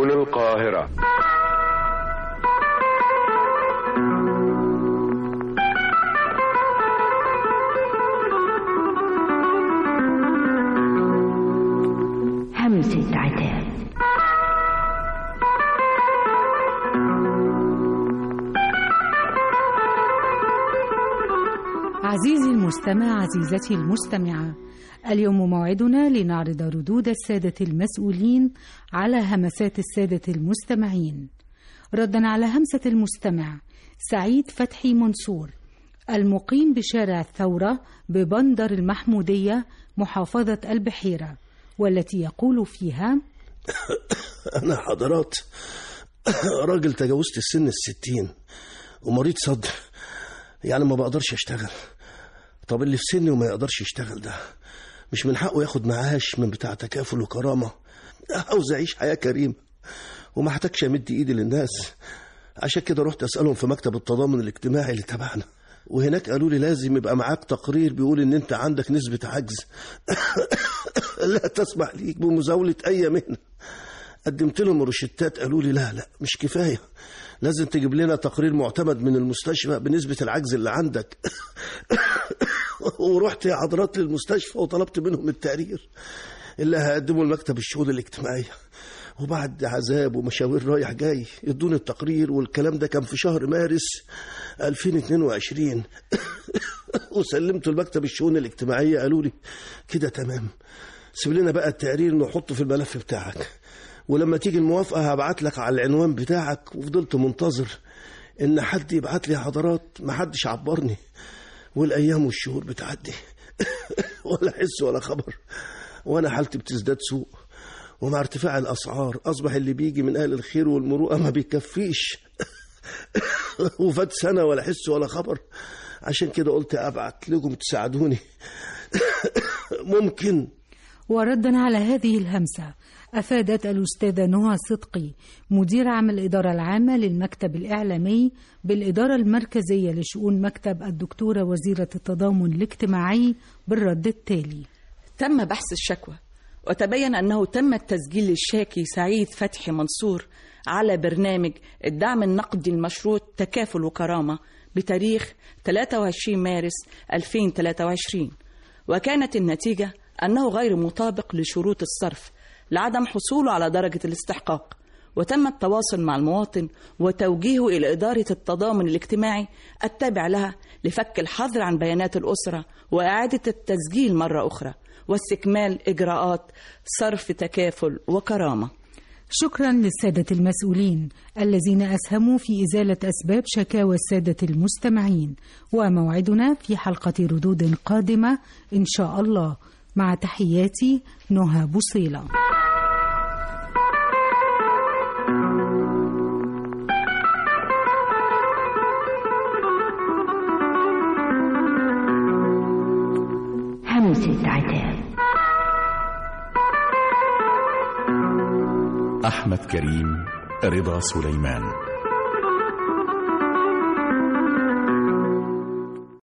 هنا القاهرة همسة عتاب عزيزي المستمع عزيزتي المستمعة اليوم موعدنا لنعرض ردود السادة المسؤولين على همسات السادة المستمعين ردا على همسة المستمع سعيد فتحي منصور المقيم بشارع الثورة ببندر المحمودية محافظة البحيرة والتي يقول فيها أنا حضرات راجل تجاوزت السن الستين ومريض صدر يعني ما بقدرش أشتغل طب اللي في سني وما يقدرش يشتغل ده مش من حقه ياخد معاش من بتاع تكافل وكرامة عاوز أعيش حياة كريمة وما احتاجش أمد إيدي للناس عشان كده رحت أسألهم في مكتب التضامن الاجتماعي اللي تبعنا وهناك قالوا لي لازم يبقى معاك تقرير بيقول ان انت عندك نسبة عجز لا تسمح ليك بمزاولة اي مهنة قدمت لهم روشتات قالوا لي لا لا مش كفاية لازم تجيب لنا تقرير معتمد من المستشفى بنسبة العجز اللي عندك ورحت يا حضرات للمستشفى وطلبت منهم التقرير اللي هقدمه لمكتب الشؤون الاجتماعية وبعد عذاب ومشاوير رايح جاي ادوني التقرير والكلام ده كان في شهر مارس 2022 وسلمته لمكتب الشؤون الاجتماعية قالوا لي كده تمام سيب لنا بقى التقرير نحطه في الملف بتاعك ولما تيجي الموافقة هبعت لك على العنوان بتاعك وفضلت منتظر ان حد يبعت لي حضرات ما حدش عبرني والايام والشهور بتعدي ولا حس ولا خبر وانا حالتي بتزداد سوء ومع ارتفاع الاسعار اصبح اللي بيجي من اهل الخير والمروءه ما بيكفيش وفات سنه ولا حس ولا خبر عشان كده قلت ابعت لكم تساعدوني ممكن وردا على هذه الهمسة أفادت الأستاذة نهى صدقي مدير عام الإدارة العامة للمكتب الإعلامي بالإدارة المركزية لشؤون مكتب الدكتورة وزيرة التضامن الاجتماعي بالرد التالي تم بحث الشكوى وتبين أنه تم التسجيل للشاكي سعيد فتحي منصور على برنامج الدعم النقدي المشروط تكافل وكرامة بتاريخ 23 مارس 2023 وكانت النتيجة أنه غير مطابق لشروط الصرف لعدم حصوله على درجة الاستحقاق وتم التواصل مع المواطن وتوجيهه إلى إدارة التضامن الاجتماعي التابع لها لفك الحظر عن بيانات الأسرة وإعادة التسجيل مرة أخرى واستكمال إجراءات صرف تكافل وكرامة شكرا للسادة المسؤولين الذين أسهموا في إزالة أسباب شكاوى السادة المستمعين وموعدنا في حلقة ردود قادمة إن شاء الله مع تحياتي نهى بوصيلة همسة عتاب أحمد كريم رضا سليمان